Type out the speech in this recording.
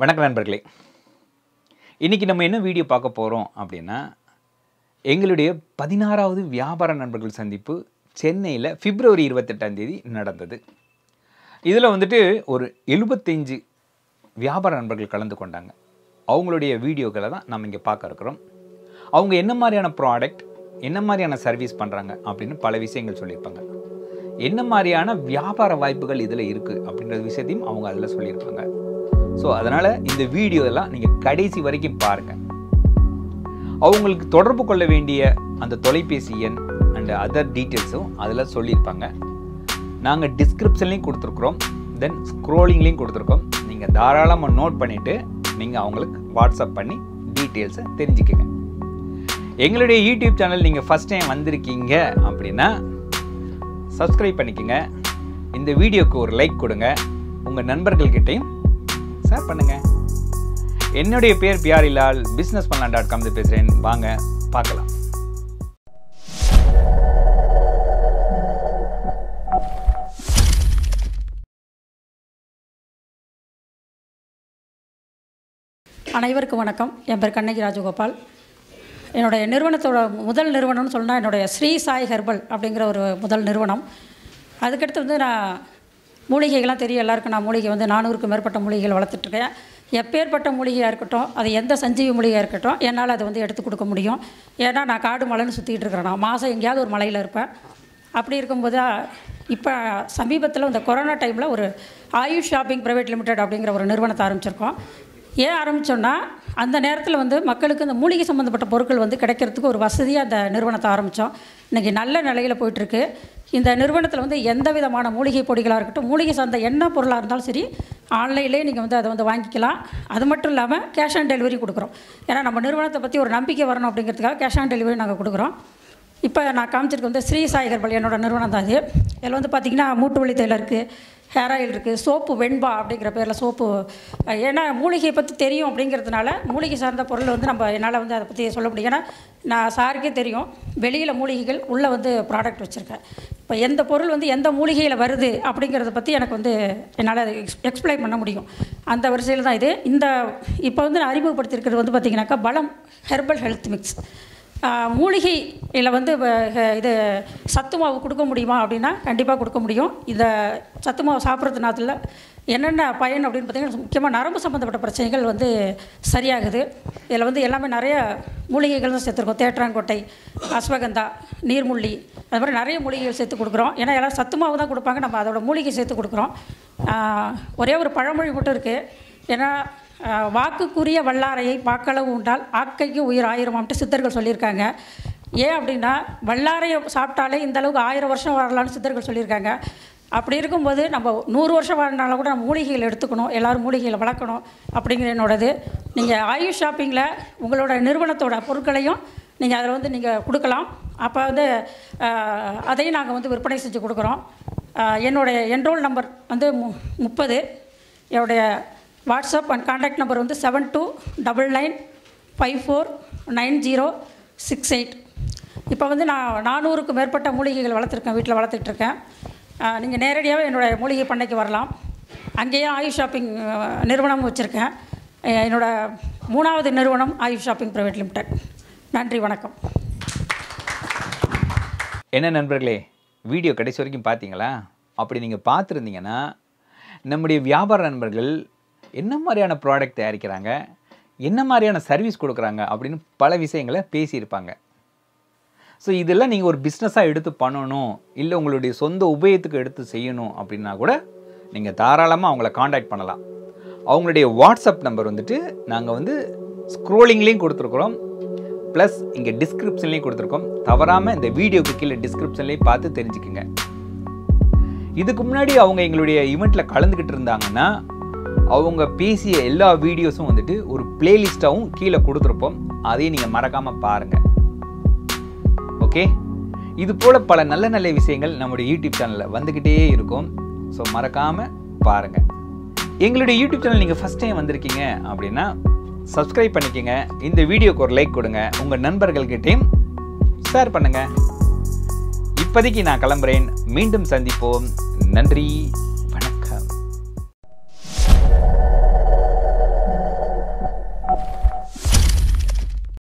வணக்கம் நண்பர்களே இன்றைக்கி நம்ம என்ன வீடியோ பார்க்க போகிறோம் அப்படின்னா எங்களுடைய பதினாறாவது வியாபார நண்பர்கள் சந்திப்பு சென்னையில் பிப்ரவரி இருபத்தெட்டாம் தேதி நடந்தது இதில் வந்துட்டு ஒரு எழுபத்தஞ்சு வியாபார நண்பர்கள் கலந்து கொண்டாங்க அவங்களுடைய வீடியோக்களை தான் நம்ம இங்கே பார்க்க இருக்கிறோம் அவங்க என்ன மாதிரியான ப்ராடக்ட் என்ன மாதிரியான சர்வீஸ் பண்ணுறாங்க அப்படின்னு பல விஷயங்கள் சொல்லியிருப்பாங்க என்ன மாதிரியான வியாபார வாய்ப்புகள் இதில் இருக்குது அப்படின்ற விஷயத்தையும் அவங்க அதில் சொல்லியிருப்பாங்க ஸோ அதனால் இந்த வீடியோ எல்லாம் நீங்கள் கடைசி வரைக்கும் பாருங்கள் அவங்களுக்கு தொடர்பு கொள்ள வேண்டிய அந்த தொலைபேசி எண் அண்ட் அதர் டீட்டெயில்ஸும் அதில் சொல்லியிருப்பாங்க நாங்கள் டிஸ்கிரிப்ஷன்லேயும் கொடுத்துருக்குறோம் தென் ஸ்க்ரோலிங்லேயும் கொடுத்துருக்கோம் நீங்கள் தாராளமாக நோட் பண்ணிவிட்டு நீங்கள் அவங்களுக்கு வாட்ஸ்அப் பண்ணி டீட்டெயில்ஸை தெரிஞ்சுக்கங்க எங்களுடைய யூடியூப் சேனல் நீங்கள் ஃபஸ்ட் டைம் வந்திருக்கீங்க அப்படின்னா சப்ஸ்கிரைப் பண்ணிக்கோங்க இந்த வீடியோக்கு ஒரு லைக் கொடுங்க உங்கள் நண்பர்கள்கிட்டையும் ஷேர் பண்ணுங்கள் என்னுடைய பேர் பியாரிலால் பிஸ்னஸ் பண்ணலாம் டாட் காம் பேசுகிறேன் வாங்க பார்க்கலாம் அனைவருக்கும் வணக்கம் என் பேர் கண்ணகி ராஜகோபால் என்னுடைய நிறுவனத்தோட முதல் நிறுவனம்னு சொன்னால் என்னுடைய ஸ்ரீ சாய் ஹெர்பல் அப்படிங்கிற ஒரு முதல் நிறுவனம் அதுக்கடுத்து வந்து நான் மூலிகைகள்லாம் தெரியும் எல்லாருக்கும் நான் மூலிகை வந்து நானூறுக்கும் மேற்பட்ட மூலிகைகள் வளர்த்துட்ருக்கேன் எப்பேற்பட்ட மூலிகையாக இருக்கட்டும் அது எந்த சஞ்சீவி மூலிகையாக இருக்கட்டும் என்னால் அதை வந்து எடுத்து கொடுக்க முடியும் ஏன்னா நான் காடு மலைன்னு சுற்றிட்டு இருக்கிறேன் நான் மாதம் எங்கேயாவது ஒரு மலையில் இருப்பேன் அப்படி இருக்கும்போது இப்போ சமீபத்தில் இந்த கொரோனா டைமில் ஒரு ஆயுஷ் ஷாப்பிங் ப்ரைவேட் லிமிடெட் அப்படிங்கிற ஒரு நிறுவனத்தை ஆரம்பிச்சிருக்கோம் ஏன் ஆரம்பித்தோன்னா அந்த நேரத்தில் வந்து மக்களுக்கு இந்த மூலிகை சம்மந்தப்பட்ட பொருட்கள் வந்து கிடைக்கிறதுக்கு ஒரு வசதியாக அந்த நிறுவனத்தை ஆரம்பித்தோம் இன்றைக்கி நல்ல நிலையில் போயிட்டுருக்கு இந்த நிறுவனத்தில் வந்து எந்த விதமான மூலிகை பொடிகளாக இருக்கட்டும் மூலிகை சார்ந்த என்ன பொருளாக இருந்தாலும் சரி ஆன்லைன்லேயே நீங்கள் வந்து அதை வந்து வாங்கிக்கலாம் அது மட்டும் இல்லாமல் கேஷ் ஆன் டெலிவரி கொடுக்குறோம் ஏன்னா நம்ம நிறுவனத்தை பற்றி ஒரு நம்பிக்கை வரணும் அப்படிங்கிறதுக்காக கேஷ் ஆன் டெலிவரி நாங்கள் கொடுக்குறோம் இப்போ நான் காமிச்சிருக்க வந்து ஸ்ரீ சாய் ஹெர்பல் என்னோட நிறுவனம் தான் அது இதில் வந்து பார்த்திங்கன்னா மூட்டு வலி தைலம் இருக்குது ஹேர் ஆயில் இருக்குது சோப்பு வெண்பா அப்படிங்கிற பேரில் சோப்பு ஏன்னா மூலிகையை பற்றி தெரியும் அப்படிங்கிறதுனால மூலிகை சார்ந்த பொருள் வந்து நம்ம என்னால் வந்து அதை பற்றி சொல்ல முடியும் ஏன்னா நான் சாருக்கே தெரியும் வெளியில் மூலிகைகள் உள்ளே வந்து ப்ராடக்ட் வச்சுருக்கேன் இப்போ எந்த பொருள் வந்து எந்த மூலிகையில் வருது அப்படிங்கிறத பற்றி எனக்கு வந்து என்னால் அதை எக்ஸ் எக்ஸ்பிளைன் பண்ண முடியும் அந்த வரிசையில் தான் இது இந்த இப்போ வந்து நான் அறிமுகப்படுத்தியிருக்கிறது வந்து பார்த்திங்கனாக்கா பலம் ஹெர்பல் ஹெல்த் மிக்ஸ் மூலிகையில் வந்து இது சத்து மாவு கொடுக்க முடியுமா அப்படின்னா கண்டிப்பாக கொடுக்க முடியும் இந்த சத்து மாவு சாப்பிட்றதுனால என்னென்ன பயன் அப்படின்னு பார்த்தீங்கன்னா முக்கியமாக நரம்பு சம்மந்தப்பட்ட பிரச்சனைகள் வந்து சரியாகுது இதில் வந்து எல்லாமே நிறைய மூலிகைகள் தான் சேர்த்துருக்கோம் தேற்றாங்கொட்டை அஸ்வகந்தா நீர்முள்ளி அது மாதிரி நிறைய மூலிகைகள் சேர்த்து கொடுக்குறோம் ஏன்னா எல்லாம் சத்து மாவு தான் கொடுப்பாங்க நம்ம அதோட மூலிகை சேர்த்து கொடுக்குறோம் ஒரே ஒரு பழமொழி மட்டும் இருக்குது ஏன்னா வாக்குக்குரிய வல்லாரையை வாக்களவு உண்டால் ஆக்கைக்கு உயிர் ஆயிரமாம்ட்டு சித்தர்கள் சொல்லியிருக்காங்க ஏன் அப்படின்னா வல்லாரையை சாப்பிட்டாலே இந்த அளவுக்கு ஆயிரம் வருஷம் வரலான்னு சித்தர்கள் சொல்லியிருக்காங்க அப்படி இருக்கும்போது நம்ம நூறு வருஷம் வாழ்னாலும் கூட நம்ம மூலிகைகள் எடுத்துக்கணும் எல்லோரும் மூலிகைகளை வளர்க்கணும் அப்படிங்கிற என்னோடது நீங்கள் ஆயுஷ் ஷாப்பிங்கில் உங்களோட நிறுவனத்தோட பொருட்களையும் நீங்கள் அதில் வந்து நீங்கள் கொடுக்கலாம் அப்போ வந்து அதையும் நாங்கள் வந்து விற்பனை செஞ்சு கொடுக்குறோம் என்னுடைய என்ரோல் நம்பர் வந்து மு முப்பது என்னுடைய வாட்ஸ்அப் அண்ட் காண்டாக்ட் நம்பர் வந்து seven two double nine five four nine zero six eight இப்போ வந்து நான் நானூறுக்கும் மேற்பட்ட மூலிகைகள் வளர்த்துருக்கேன் வீட்டில் வளர்த்துட்ருக்கேன் நீங்கள் நேரடியாகவே என்னோடய மூலிகை பண்ணைக்கு வரலாம் அங்கேயே ஆயுஷ் ஷாப்பிங் நிறுவனம் வச்சுருக்கேன் என்னோடய மூணாவது நிறுவனம் ஆயுஷ் ஷாப்பிங் ப்ரைவேட் லிமிடெட் நன்றி வணக்கம் என்ன நண்பர்களே வீடியோ கடைசி வரைக்கும் பார்த்தீங்களா அப்படி நீங்கள் பார்த்துருந்தீங்கன்னா நம்முடைய வியாபார நண்பர்கள் என்ன மாதிரியான ப்ராடக்ட் தயாரிக்கிறாங்க என்ன மாதிரியான சர்வீஸ் கொடுக்குறாங்க அப்படின்னு பல விஷயங்களை பேசியிருப்பாங்க ஸோ இதெல்லாம் நீங்கள் ஒரு பிஸ்னஸாக எடுத்து பண்ணணும் இல்லை உங்களுடைய சொந்த உபயத்துக்கு எடுத்து செய்யணும் அப்படின்னா கூட நீங்கள் தாராளமாக அவங்கள காண்டாக்ட் பண்ணலாம் அவங்களுடைய வாட்ஸ்அப் நம்பர் வந்துட்டு நாங்கள் வந்து ஸ்க்ரோலிங்லேயும் கொடுத்துருக்குறோம் ப்ளஸ் இங்கே டிஸ்கிரிப்ஷன்லேயும் கொடுத்துருக்கோம் தவறாமல் இந்த வீடியோக்கு கீழே டிஸ்கிரிப்ஷன்லேயும் பார்த்து தெரிஞ்சுக்குங்க இதுக்கு முன்னாடி அவங்க எங்களுடைய ஈவெண்ட்டில் கலந்துக்கிட்டு இருந்தாங்கன்னா அவங்க பேசிய எல்லா வீடியோஸும் வந்துட்டு ஒரு பிளேலிஸ்ட்டாகவும் கீழே கொடுத்துருப்போம் அதையும் நீங்கள் மறக்காமல் பாருங்கள் ஓகே இது போல் பல நல்ல நல்ல விஷயங்கள் நம்முடைய யூடியூப் சேனலில் வந்துக்கிட்டே இருக்கும் ஸோ மறக்காமல் பாருங்கள் எங்களுடைய யூடியூப் சேனல் நீங்கள் ஃபஸ்ட் டைம் வந்திருக்கீங்க அப்படின்னா சப்ஸ்கிரைப் பண்ணிக்கோங்க இந்த வீடியோக்கு ஒரு லைக் கொடுங்க உங்கள் நண்பர்கள்கிட்டையும் ஷேர் பண்ணுங்கள் இப்போதைக்கு நான் கிளம்புறேன் மீண்டும் சந்திப்போம் நன்றி